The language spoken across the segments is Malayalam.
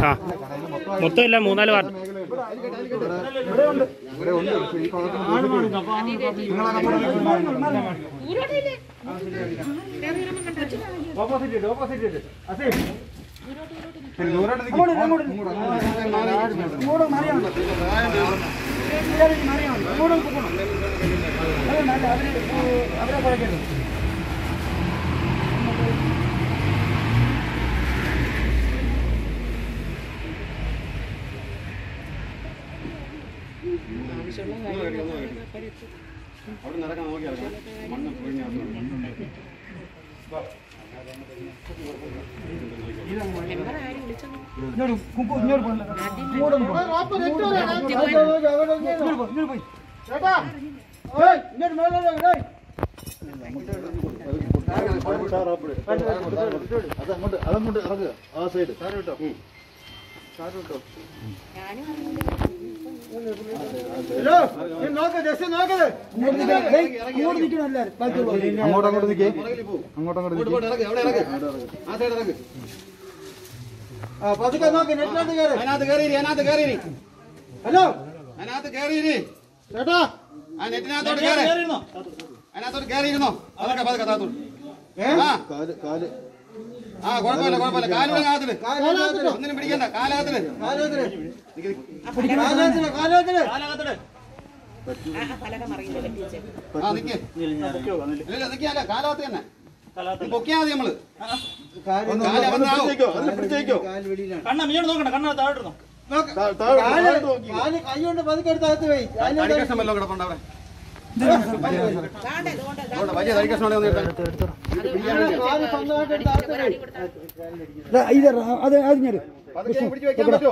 ആ മൊത്തം ഇല്ല മൂന്നാല് വാർഡ് ഇവിടെ ഉണ്ട് പക്ഷേ ഈ ഭാഗത്ത് അതങ്ങോട്ട് അതങ്ങോട്ട് ഇറങ്ങുക ആ സൈഡ് സാരം കേട്ടോ അങ്ങോട്ട് അങ്ങോട്ട് നിൽക്കേ അങ്ങോട്ട് അങ്ങോട്ട് നിൽക്കേ അതിനകത്ത് കയറി അതിനകത്ത് കയറി ഹലോ അതിനകത്ത് കയറി ചേട്ടാ ആ നെറ്റിനകത്തോട്ട് കയറി അതിനകത്തോട്ട് കയറിയിരുന്നോ അതൊക്കെ പതുക്കെ താത്തോട്ട് ആ കാല് കാല് ആ കുഴപ്പമില്ല കുഴപ്പമില്ല കാലൂടെ കാലത്തില് ഒന്നിനും പിടിക്കണ്ട കാലകത്തില് ആ നിക്ക് ഇല്ല നിക്കല്ല കാലകത്ത് തന്നെ നീ പൊക്കിയാ മതി നമ്മള് കാല് അകത്താവും. തടി കഷ്ണം വല്ലതും കിടപ്പുണ്ടോ അവിടെ? അതുകൊണ്ട് വലിയ തടി കഷ്ണം ഉണ്ടെങ്കിൽ ഒന്ന് എടുത്തോ. പതുക്കെ പിടിച്ച് വെക്കാൻ പറ്റുമോ?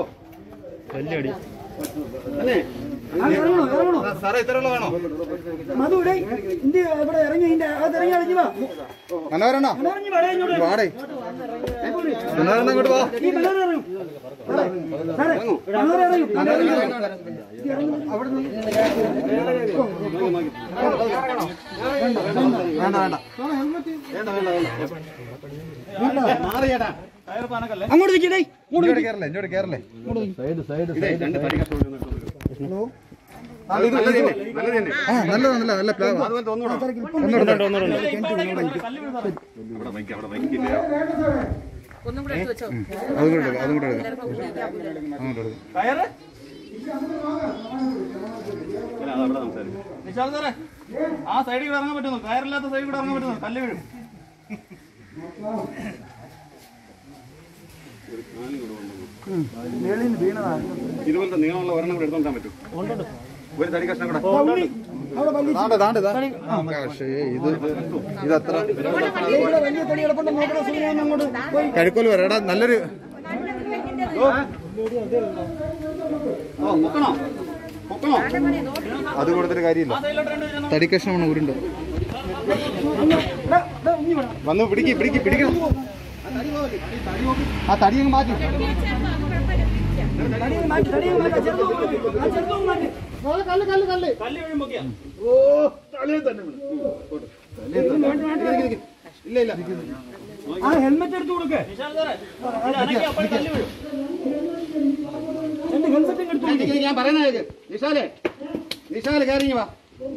അല്ലേ? ആ, സാറേ ഇത്രയുള്ള വേണോ മനോരണ്ണ വാടേ മനോരണ്ണ ഇങ്ങോട്ട് വാ വേണ്ട വേണ്ട മാറി ചേട്ടാ അങ്ങോട്ട് നിൽക്കേ ഇങ്ങോട്ട് കയറല്ലേ ഇങ്ങോട്ട് കയറല്ലേ സൈഡ് സൈഡ് ഇതേ രണ്ട് തടി കഷ്ണം ഉണ്ട് ഇതിനകത്ത്. ആ ഇത് നല്ലത് തന്നെ, നല്ലത് തന്നെ. ആ നല്ലതാ നല്ല നല്ല പ്ലാവ് അതുപോലെ ഒന്നുകൂടെ ഒന്നുകൂടെ ഒന്നുകൂടെ ഉണ്ട്. ഇവിടെ വയ്ക്കാം അവിടെ വയ്ക്കില്ല ഒന്നും കൂടെ എടുത്ത് വെച്ചോ അതും കൂടെ എടുക്കാം അതും കൂടെ എടുക്കാം എല്ലാവർക്കും ഉപയോഗിക്കാമല്ലോ അങ്ങോട്ട് എടുക്കാം അല്ല, അത് അവിടെ സംസാരിക്കാം നിശാൽ സാറേ ആ സൈഡിൽ കൂടെ ഇറങ്ങാൻ പറ്റുന്നു കയറില്ലാത്ത സൈഡിൽ കൂടെ ഇറങ്ങാൻ പറ്റുന്നു കല്ല് വീഴും ഇതുപോലത്തെ നീളമുള്ള ഒരെണ്ണം കൂടെ എടുത്തോണ്ടാൻ പറ്റും ഒരു തടി കഷ്ണം കൂടെ താണ്ട് താണ്ട് താണ്ട് പക്ഷേ ഇത് ഇതത്ര കഴുക്കോല് വരാം എടാ നല്ലൊരു ഓ മുക്കണോ മുക്കണോ അത് കൊടുത്തിട്ട് കാര്യമില്ല തടി കഷ്ണമാണ് ഉരുണ്ട് വന്നു പിടിക്ക് പിടിക്ക് പിടിക്കണം ആ തടി അങ്ങ് മാറ്റി കല്ല് വീഴും പൊക്കിയാ ഇല്ല ഇല്ല നിശാൽ സാറേ ഇത് അനക്കി അപ്പോൾ കല്ല് വീഴും ഞാൻ നിക്ക് നിക്ക് ഞാൻ പറയുന്ന കേക്ക് നിഷാലേ നിഷാല് കയറി ഇങ്ങ് വാ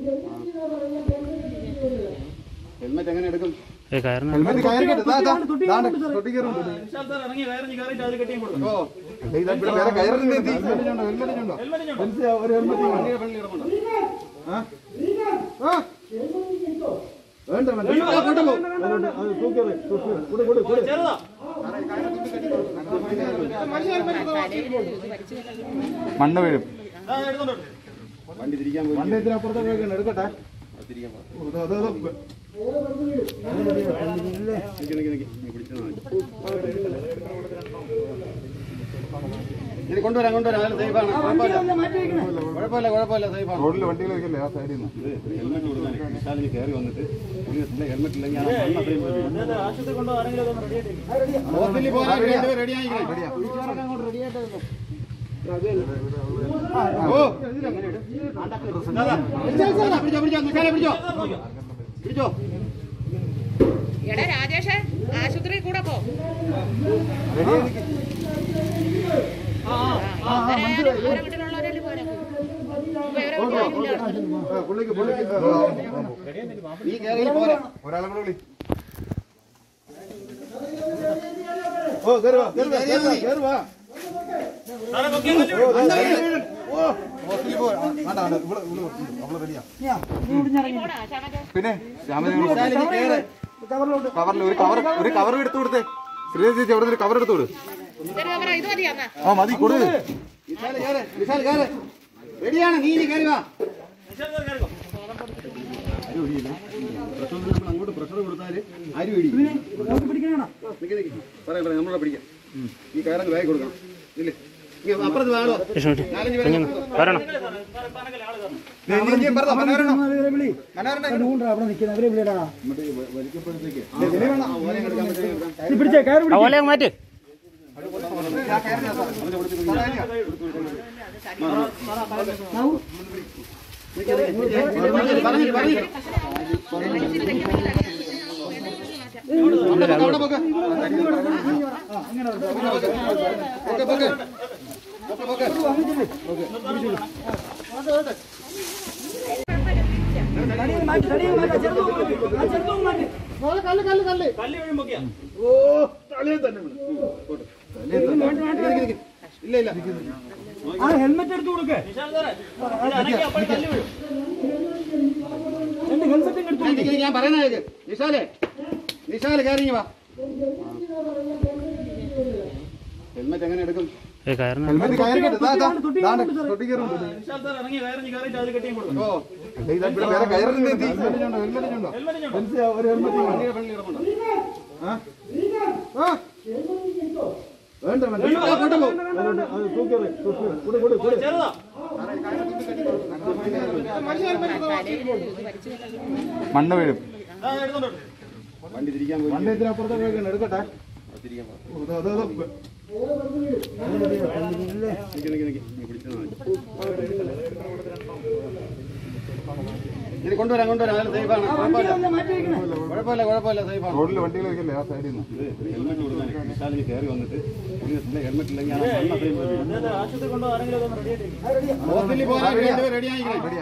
ഹെൽമെറ്റ് എങ്ങനെ എടുക്കും ഏ കയറുന്ന ഹെൽമെറ്റ് കയറി കെട്ട്. ദാ, ദാ, ദാണ്ട് തൊട്ടി കയറും നിശാൽ സാർ ഇറങ്ങി കയറി കയറിയിട്ട് അതിൽ കെട്ടിയും കൊടുക്കും ഓ ഇവിടെ വേറെ കയറിന്റെ ഹെൽമെറ്റ് ഉണ്ടോ ഹെൽമെറ്റ് ഉണ്ടോ ഹെൽമെറ്റ് ഉണ്ടോ? മനസ്സിലാ ഒരു ഹെൽമെറ്റ് വണ്ടിയുടെ ഫ്രണ്ടിൽ കിടപ്പുണ്ടോ ആ ആ വേണ്ട വേണ്ട ആ, കൊണ്ടു പോ. അതുകൊണ്ട് അത് തൂക്കിയത്, തൂക്കിയത്. കൊടു, കൊടു, കൊടു. ചെറുതാ മണ്ണ് വീഴും ആ, എടുത്തോണ്ട് വരൂ. വണ്ടി തിരിക്കാൻ പോയി വണ്ടി ഇതിന് അപ്പുറത്തേക്ക് വെക്കണം എടുക്കട്ടെ തിരിക്കാൻ പോ. അത് അത് അത് നിക്ക് നിക്ക് നിക്ക് നീ പിടിച്ചോ ഇനി കൊണ്ടുവരാം കൊണ്ടുവരാം അതിൽ സേഫാണ് കുഴപ്പമില്ല കുഴപ്പമില്ല കുഴപ്പമില്ല സേഫാണ് റോഡിൽ വണ്ടികൾ വെക്കല്ലേ ആ സൈഡിൽ നിന്ന് ഇത് ഹെൽമെറ്റ് കൊടുക്കാൻ വിശാലിന് കയറി വന്നിട്ട് പുള്ളിയുടെ ഹെൽമെറ്റ് ഇല്ലെങ്കിൽ ആ മണ്ണ് അത്രയും വരും. ഇത് ആശുപത്രി കൊണ്ടുപോകാൻ ആരെങ്കിലും ഒന്ന് റെഡിയായിട്ട് ഹോസ്പിറ്റലിൽ പോകാൻ രണ്ടുപേരും റെഡി ആയിക്കണേ ഓ ദാദാ, പിടിച്ചോ പിടിച്ചോ നിൽക്കാനെ പിടിച്ചോ പിടിച്ചോ എടാ രാജേഷ് ആശുപത്രിയിൽ കൂടെ പോ റെഡി അവരെ വീട്ടിലുള്ളവരല്ലേ പോരാ ഇപ്പൊ ഇവരെ വീട്ടിലില്ല ആ, പുള്ളിക്ക് പുള്ളിക്ക് ആ, ആ, ആ, ആ. നീ കയറി പോരെ ഒരാളെ കൂടെ വിളി ഓ കയറി വാ കയറി വാ കയറി വാ കയറി വാ സാറേ പൊക്കിയാ കല്ല് വീഴും. ഓ ഹോസ്പിറ്റലിൽ പോ ആ, വേണ്ട വേണ്ട ഇവിടെ ഇവിടെ അവള് റെഡിയാ പോടാ ചാണക പിന്നെ കവറിൽ ഒരു കവർ ഒരു കവർ എടുത്തു കൊടുത്തേ ശ്രീ ചേച്ചി അവിടെ ഒരു കവർ എടുത്തു കൊടു ഇതൊരു കവറ ഇത് മതിയാ എന്നാ ആ മതി കൊടു വിശാൽ കയറ് വിശാൽ കയറ് റെഡിയാണ് നീ ഇനി കയറി വാ വിശാൽ സാർ കയറിക്കോ. അരി ഒഴിയില്ല പ്രഷർ നമ്മൾ അങ്ങോട്ട് പ്രഷർ കൊടുത്താല് അരി ഒഴിയും നിക്ക് നിക്ക്. പറയാം പറയാം നമ്മളെ പിടിക്കാം ഈ കയറങ്ങ് വേഗം കൊടുക്കണം ഇല്ലേ ഇങ്ങ് അപ്പുറത്ത് വേണോ നാലഞ്ച് പേരെ വരണം സാറേ പാനക്കല്ലേ ആള് കയറണം. ആ ഓലയെ മാറ്റ് പറഞ്ഞു പറഞ്ഞു അവിടെ പോക്ക് പോക്ക് പോക്ക് പോക്ക് പോക്ക് കല്ല് വീഴും പൊക്കിയാ. ഇല്ല ഇല്ല വിശാൽ സാറേ ഇത് അനക്കി അപ്പോൾ കല്ല് വീഴും. ഞാൻ നിക്ക് നിക്ക് ഞാൻ പറയുന്ന കേക്ക് നിശാലേ നിശാല് കയറി വാ ഹെൽമെറ്റ് എങ്ങനെ എടുക്കും ഏ കയറുന്ന ഹെൽമെറ്റ് കയറിക്കിട്ട് ദാ ദാ ദാണ്ട് തൊട്ടി കയറും വിശാൽ സാർ ഇറങ്ങി കയറി കയറിയിട്ട് അതിൽ കെട്ടിയും കൊടുക്കും ഓ ഇവിടെ വേറെ കയറുന്നുണ്ട് ഹെൽമെറ്റ് ഉണ്ടോ ഹെൽമെറ്റ് ഉണ്ടോ ഹെൽമെറ്റ് ഞാൻ മനസ്സിലാ ഒരു ഹെൽമെറ്റ് വണ്ടിയുടെ ഫ്രണ്ടിൽ കിടപ്പുണ്ടോ ആ ആ വേണ്ട വേണ്ട ആ, കൊണ്ടുപോ. അതുകൊണ്ട് അത് തൂക്കിയത് കൂടെ കൂടെ കൂടെ ചെറുതാ മണ്ണ് വീഴും ആ, എടുത്തോണ്ട് വരൂ. വണ്ടി തിരിക്കാൻ പോയി മണ്ണ് ഇതിനപ്പുറത്തെ വേഗം എടുക്കട്ടെ തിരിക്കാൻ പോ. അത് അത് അത് നിക്ക് നിക്ക് നിക്ക് നീ പിടിച്ചതാ മതി. ഇനി കൊണ്ടുവരാം കൊണ്ടുവരാം അതിൽ സേഫാണ് കുഴപ്പമില്ല കുഴപ്പമില്ല കുഴപ്പമില്ല സേഫാണ് റോഡിൽ വണ്ടികൾ വെക്കല്ലേ ആ സൈഡിൽ നിന്ന് ഹെൽമെറ്റ് കൊടുക്കാൻ വിശാലിന് കയറി വന്നിട്ട് ഇതിന്റെ ഹെൽമെറ്റ് ഇല്ലെങ്കിൽ ഞാൻ മണ്ണ് അത്രയും പോയി വീഴും. ഇന്നത്തെ ആശുപത്രി കൊണ്ടോ ആരെങ്കിലും ഒക്കെ ഒന്ന് റെഡി ആയിട്ട് ഹോസ്പിറ്റലിൽ പോകാൻ രണ്ടുപേരും റെഡി ആയിക്കണേ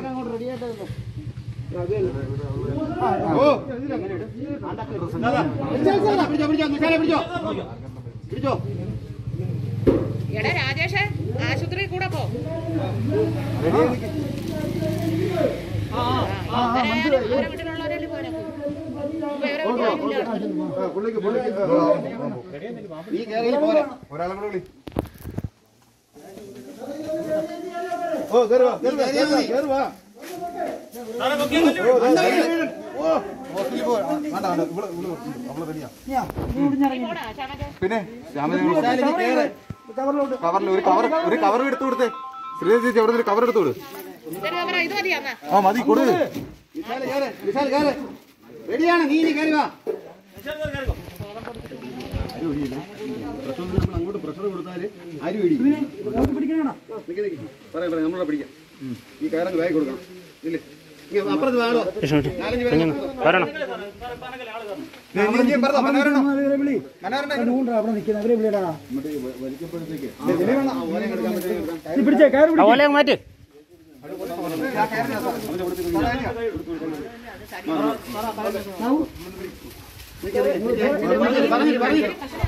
ഓ ദാദാ, പിടിച്ചോ പിടിച്ചോ നിശാലെ പിടിച്ചോ പിടിച്ചോ എടാ രാജേഷ് ആശുപത്രി കൂടെ പോ ആ, ഇവരെ അവരെ വീട്ടിലുള്ളവരല്ലേ പോരാ ഇപ്പൊ ഇവരെ വീട്ടിലില്ല ആ, പുള്ളിക്ക് പുള്ളിക്ക് ആ, ആ, ആ. നീ കയറി പോരെ ഒരാളെ കൂടെ വിളി ഓ കയറി വാ കയറി വാ കയറി വാ കയറി വാ സാറേ പൊക്കിയാ കല്ല് വീഴും. ഓ ഹോസ്പിറ്റലിൽ പോ ആ, വേണ്ട വേണ്ട ഇവിടെ ഇവിടെ അവള് റെഡിയാ പോടാ ചാണക പിന്നെ വിശാലിന് കയറ് കവറിൽ ഒരു കവർ ഒരു കവർ എടുത്തു കൊടുത്തേ ശ്രീ ചേച്ചി അവിടെ ഒരു കവർ എടുത്തു കൊടു ഇതൊരു കവറ ഇത് മതിയാ എന്നാ ആ മതി കൊടു വിശാൽ കയറ് വിശാൽ കയറ് റെഡിയാണ് നീ ഇനി കയറി വാ വിശാൽ സാർ കയറിക്കോ. അരി ഒഴിയില്ല പ്രഷർ നമ്മൾ അങ്ങോട്ട് പ്രഷർ കൊടുത്താല് അരി ഒഴിയും നിക്ക് നിക്ക്. പറയാം പറയാം നമ്മളെ പിടിക്കാം ഈ കയറങ്ങ് വേഗം കൊടുക്കണം ഇല്ലേ ഇങ്ങ് അപ്പുറത്ത് വേണോ നാലഞ്ച് പേരെ വരണം സാറേ പാനക്കല്ലേ ആള് കയറണം. വലിക്കപ്പോഴത്തേക്ക് ആ ഓലയെ മാറ്റ് പറഞ്ഞു പറഞ്ഞു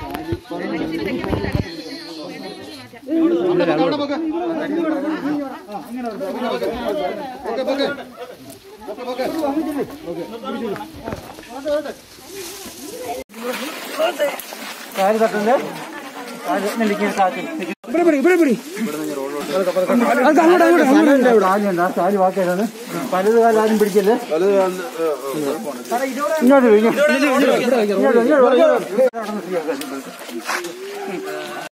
അവിടെ പോക്ക് പോക്ക് പോക്ക് പോക്ക് പോക്ക് പലത് കാലം ആരും പിടിക്കല്ലേ ഇങ്ങോട്ട് ഇങ്ങോട്ട് ഇങ്ങോട്ട് ഇങ്ങോട്ട്